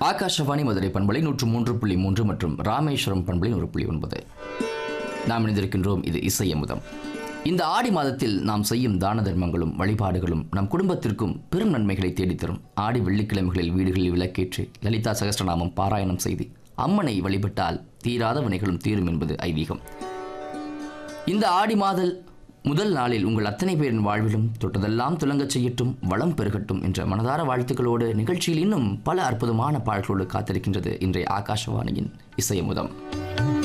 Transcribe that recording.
ஆகாஷவாணி மதுரை பண்பலை நூற்று மூன்று புள்ளி மூன்று மற்றும் ராமேஸ்வரம் பண்பலை நூறு புள்ளி ஒன்பது நாம் இணைந்திருக்கின்றோம் இது இசை அமுதம் இந்த ஆடி மாதத்தில் நாம் செய்யும் தான தர்மங்களும் வழிபாடுகளும் நம் குடும்பத்திற்கும் பெரும் நன்மைகளை தேடித்தரும் ஆடி வெள்ளிக்கிழமைகளில் வீடுகளில் விளக்கேற்றி லலிதா சகஸ்ரநாமம் பாராயணம் செய்து அம்மனை வழிபட்டால் தீராத வினைகளும் தீரும் என்பது ஐதீகம் இந்த ஆடி மாதல் முதல் நாளில் உங்கள் அத்தனை பேரின் வாழ்விலும் தொட்டதெல்லாம் துலங்கச் செய்யட்டும் வளம் பெருகட்டும் என்ற மனதார வாழ்த்துக்களோடு நிகழ்ச்சியில் இன்னும் பல அற்புதமான பாடல்களோடு காத்திருக்கின்றது இன்றைய ஆகாஷவாணியின் இசையமுதம்